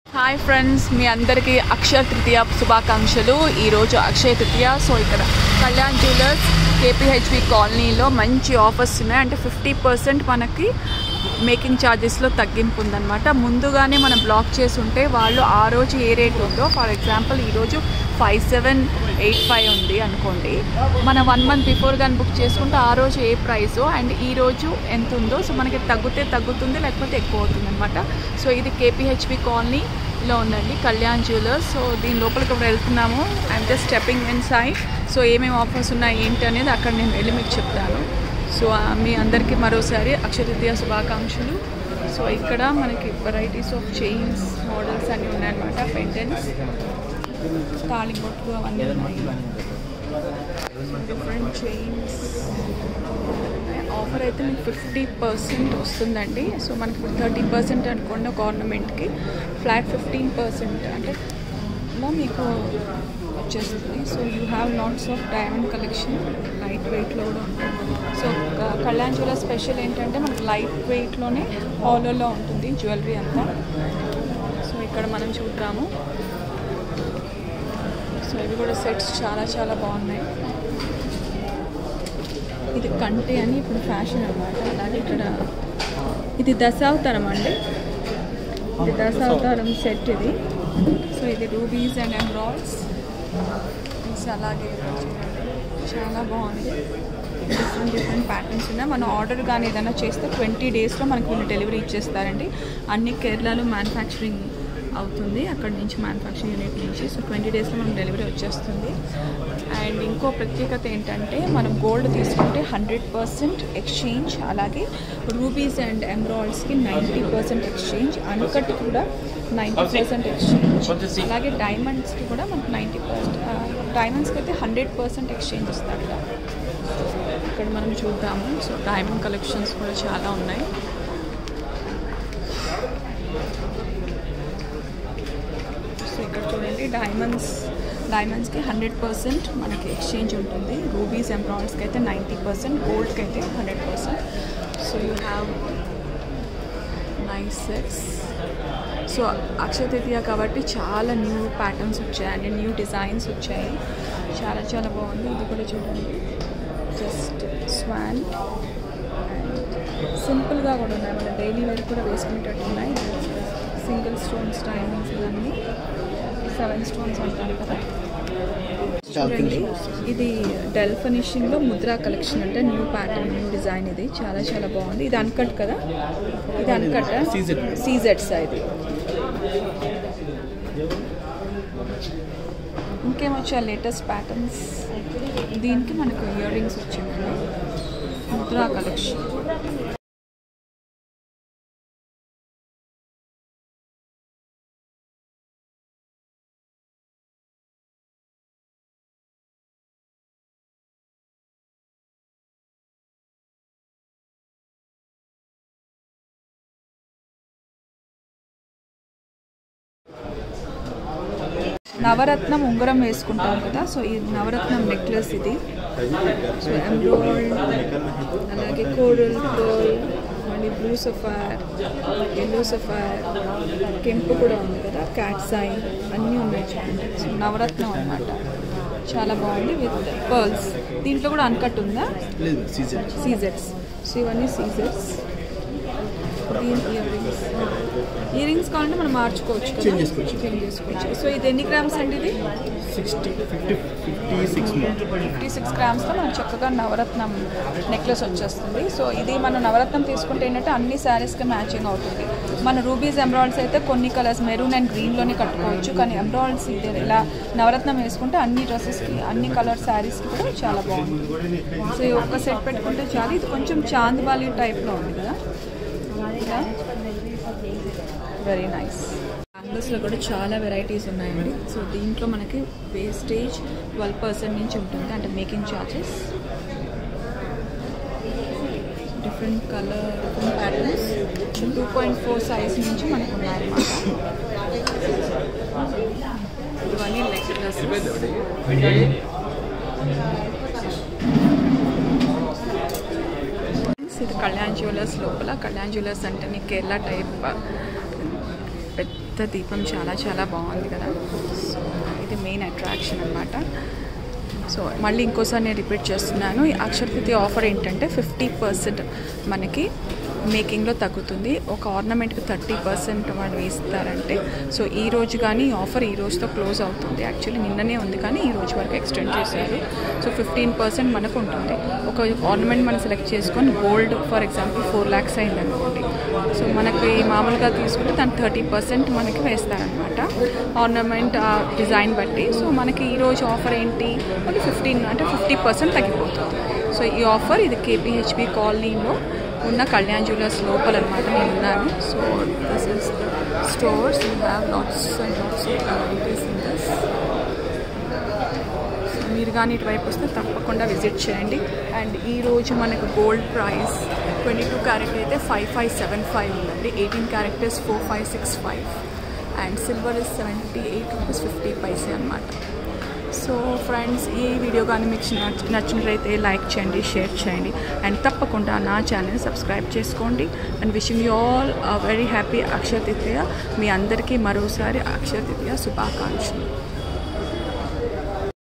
Hi friends మీ అందరికీ అక్షయ తృతీయ శుభాకాంక్షలు ఈరోజు అక్షయ తృతీయ సో ఇక్కడ కళ్యాణ్ జ్యువెలర్స్ కేపీహెచ్బి కాలనీలో మంచి ఆఫర్స్ ఉన్నాయి అంటే ఫిఫ్టీ పర్సెంట్ మనకి మేకింగ్ ఛార్జెస్లో తగ్గింపు ఉందన్నమాట ముందుగానే మనం బ్లాక్ చేసి ఉంటే వాళ్ళు ఆ రోజు ఏ రేట్ ఉందో ఫర్ ఎగ్జాంపుల్ ఈరోజు ఫైవ్ సెవెన్ ఎయిట్ ఫైవ్ ఉంది అనుకోండి మనం వన్ మంత్ బిఫోర్ కానీ బుక్ చేసుకుంటే ఆ రోజు ఏ ప్రైజో అండ్ ఈ రోజు ఎంత ఉందో సో మనకి తగ్గితే తగ్గుతుంది లేకపోతే ఎక్కువ అవుతుంది అనమాట సో ఇది కేపీహెచ్బి కాలనీలో ఉందండి కళ్యాణ్ జ్యువెలర్స్ సో దీని లోపలికి ఇప్పుడు వెళ్తున్నాము I'm just stepping inside so ఏమేమి ఆఫర్స్ ఉన్నాయి ఏంటి అనేది అక్కడ నేను వెళ్ళి మీకు చెప్తాను సో ఆ, మీ అందరికీ మరోసారి అక్షరతీయ శుభాకాంక్షలు సో ఇక్కడ మనకి వెరైటీస్ ఆఫ్ చైన్స్ మోడల్స్ అన్నీ ఉన్నాయన్నమాట పెండెంట్స్ తాళిబొట్లు అవన్నీ ఉన్నాయి డిఫరెంట్ చైన్స్ ఆఫర్ అయితే మీకు ఫిఫ్టీ పర్సెంట్ వస్తుందండి సో మనకి ఇప్పుడు థర్టీ పర్సెంట్ అనుకోండి ఒక ఆర్నమెంట్కి ఫ్లాట్ ఫిఫ్టీన్ పర్సెంట్ అంటే ఇలా మీకు వచ్చేస్తుంది so you have lots of diamond collection light వెయిట్లో కూడా ఉంటుంది సో క- కళ్యాణ్ జ్యువెలర్ స్పెషల్ ఏంటంటే మనకి లైట్ వెయిట్లోనే హాలోలో ఉంటుంది జ్యువెలరీ అంతా సో ఇక్కడ మనం చూద్దాము సో ఇవి కూడా సెట్స్ చాలా చాలా బాగున్నాయి ఇది కంటే అని ఇప్పుడు ఫ్యాషన్ అన్నమాట అలాగే ఇక్కడ ఇది దశావతారం అండి ఇది దశావతారం సెట్ ఇది సో ఇది రూబీస్ అండ్ ఎమ్రాల్స్ అలాగే ఇక్కడ చూడండి. చాలా బాగుంది డిఫరెంట్ డిఫరెంట్ ప్యాటర్న్స్ ఉన్నాయి మనం ఆర్డర్ కానీ ఏదైనా చేస్తే ట్వంటీ డేస్లో మనకి వీళ్ళు డెలివరీ ఇచ్చేస్తారండి అన్ని కేరళలో మ్యానుఫ్యాక్చరింగ్ అవుతుంది అక్కడ నుంచి మ్యానుఫ్యాక్చరింగ్ యూనిట్ నుంచి సో ట్వంటీ డేస్లో మనకు డెలివరీ వచ్చేస్తుంది అండ్ ఇంకో ప్రత్యేకత ఏంటంటే మనం గోల్డ్ తీసుకుంటే హండ్రెడ్ పర్సెంట్ ఎక్స్చేంజ్ అలాగే రూబీస్ అండ్ ఎమ్రాయిడ్స్కి నైంటీ పర్సెంట్ ఎక్స్చేంజ్ అన్కట్ కూడా నైంటీ పర్సెంట్ ఎక్స్చేంజ్ అలాగే డైమండ్స్కి కూడా మనకు నైంటీ పర్సెంట్ డైమండ్స్కి అయితే హండ్రెడ్ పర్సెంట్ ఎక్స్చేంజ్ ఇస్తారు కదా ఇక్కడ మనం చూద్దాము సో డైమండ్ కలెక్షన్స్ కూడా చాలా ఉన్నాయి సో ఇక్కడ చూడండి డైమండ్స్ డైమండ్స్కి హండ్రెడ్ పర్సెంట్ మనకి ఎక్స్చేంజ్ ఉంటుంది రూబీస్ ఎంబ్రాయిడ్స్కి అయితే నైంటీ పర్సెంట్ గోల్డ్కి అయితే hundred percent so you have nice sets so Akshaya Tritiya కాబట్టి చాలా న్యూ ప్యాటర్న్స్ వచ్చాయండి న్యూ డిజైన్స్ వచ్చాయి చాలా చాలా బాగుంది ఇది కూడా చూడండి జస్ట్ స్వాన్ సింపుల్గా కూడా ఉన్నాయి మన డైలీ వేర్ కూడా వేసుకునేటట్టు ఉన్నాయి సింగిల్ స్టోన్స్ డైమండ్స్ ఇవన్నీ సెవెన్ స్టోన్స్ అంటారు కదా చూడండి ఇది డెల్ ఫినిషింగ్లో ముద్రా కలెక్షన్ అంటే న్యూ ప్యాటర్న్ న్యూ డిజైన్ ఇది చాలా చాలా బాగుంది ఇది అన్కట్ కదా ఇది అన్కట్ సీజెడ్స్ ఇది ఇంకేమొచ్చా లేటెస్ట్ ప్యాటర్న్స్ దీనికి మనకు ఇయర్ రింగ్స్ వచ్చిందండి ముద్రా కలెక్షన్ నవరత్నం ఉంగరం వేసుకుంటాం కదా సో ఈ నవరత్నం నెక్లెస్ ఇది సో ఎంబ్రాయిడ్ అలాగే కోరల్ పర్ల్ మళ్ళీ బ్లూ సఫైర్ ఎల్లో సఫైర్ కెంపు కూడా ఉంది కదా క్యాట్ సైన్ అన్నీ ఉన్నాయి చూడండి సో నవరత్నం అన్నమాట చాలా బాగుంది విత్ పర్ల్స్ దీంట్లో కూడా అన్కట్ ఉందా లేదు సీజన్ సీజెట్స్ సో ఇవన్నీ సీజెట్స్ దీని ఇయర్ రింగ్స్ ఇయర్ రింగ్స్ కావాలంటే మనం మార్చుకోవచ్చు కదా Change చేసుకోవచ్చు. చేంజ్ చేసుకోవచ్చు సో ఇది ఎన్ని గ్రామ్స్ అండి ఇది sixty fifty fifty six fifty six గ్రామ్స్లో మనం చక్కగా నవరత్నం నెక్లెస్ వచ్చేస్తుంది సో ఇది మనం నవరత్నం తీసుకుంటే ఏంటంటే అన్ని శారీస్కి మ్యాచింగ్ అవుతుంది మన రూబీస్ ఎమ్రాయిడ్స్ అయితే కొన్ని కలర్స్ మెరూన్ అండ్ గ్రీన్లోనే కట్టుకోవచ్చు కానీ ఎమ్రాయిడ్స్ ఇది ఇలా నవరత్నం వేసుకుంటే అన్ని డ్రెస్సెస్కి అన్ని కలర్ శారీస్కి కూడా చాలా బాగుంది సో ఈ ఒక్క సెట్ పెట్టుకుంటే చాలు ఇది కొంచెం చాందిబాలి టైప్లో ఉంది కదా వెరీ నైస్ బ్యాంగిల్స్లో కూడా చాలా వెరైటీస్ ఉన్నాయండి సో దీంట్లో మనకి వేస్టేజ్ ట్వెల్వ్ పర్సెంట్ నుంచి ఉంటుంది అంటే making charges different colour different patterns two point four size నుంచి మనకు ఉన్నాయన్నమాట ఇవన్నీ లెగ్ డ్రెస్సెస్ ఇది కళ్యాణ్ జ్యువెలర్స్ లోపల కళ్యాణ్ జ్యువెలర్స్ అంటే నీ కేరళ టైప్ పెద్ద పెద్ద దీపం చాలా చాలా బాగుంది కదా సో ఇది మెయిన్ అట్రాక్షన్ అనమాట సో మళ్ళీ ఇంకోసారి నేను రిపీట్ చేస్తున్నాను ఈ అక్షరతిథి ఆఫర్ ఏంటంటే ఫిఫ్టీ పర్సెంట్ మనకి మేకింగ్లో తగ్గుతుంది ఒక ఆర్నమెంట్కి థర్టీ పర్సెంట్ వాళ్ళు వేస్తారంటే సో ఈ రోజు కానీ ఈ ఆఫర్ ఈ రోజుతో క్లోజ్ అవుతుంది యాక్చువల్లీ నిన్ననే ఉంది కానీ ఈ రోజు వరకు ఎక్స్టెండ్ చేశారు సో ఫిఫ్టీన్ పర్సెంట్ మనకు ఉంటుంది ఒక ఆర్నమెంట్ మనం సెలెక్ట్ చేసుకొని gold for example four lakhs అయింది అనుకోండి సో మనకి మామూలుగా తీసుకుంటే దాని థర్టీ పర్సెంట్ మనకి వేస్తారనమాట ఆర్నమెంట్ డిజైన్ బట్టి సో మనకి ఈరోజు ఆఫర్ ఏంటి మనకి ఫిఫ్టీన్ అంటే ఫిఫ్టీ పర్సెంట్ తగ్గిపోతుంది సో ఈ ఆఫర్ ఇది కేపీహెచ్బి కాలనీలో ఉన్న కళ్యాణ్ జ్యువెలర్స్ లోపల అనమాట నేను ఉన్నాను so this is stores you have lots and lots of varieties in this మీరు కానీ ఇటువైపు వస్తే తప్పకుండా విజిట్ చేయండి అండ్ ఈ రోజు మనకు gold price twenty two carat అయితే ఫైవ్ ఫైవ్ సెవెన్ ఫైవ్ ఉందండి eighteen carats four five six five and silver is seventy eight rupees fifty paise అనమాట సో ఫ్రెండ్స్ ఈ వీడియో కానీ మీకు నచ్చ నచ్చినట్లయితే లైక్ చేయండి షేర్ చేయండి అండ్ తప్పకుండా నా ఛానల్ సబ్స్క్రైబ్ చేసుకోండి and wishing you all very happy Akshaya Tritiya మీ అందరికీ మరోసారి అక్షయ తృతీయ శుభాకాంక్షలు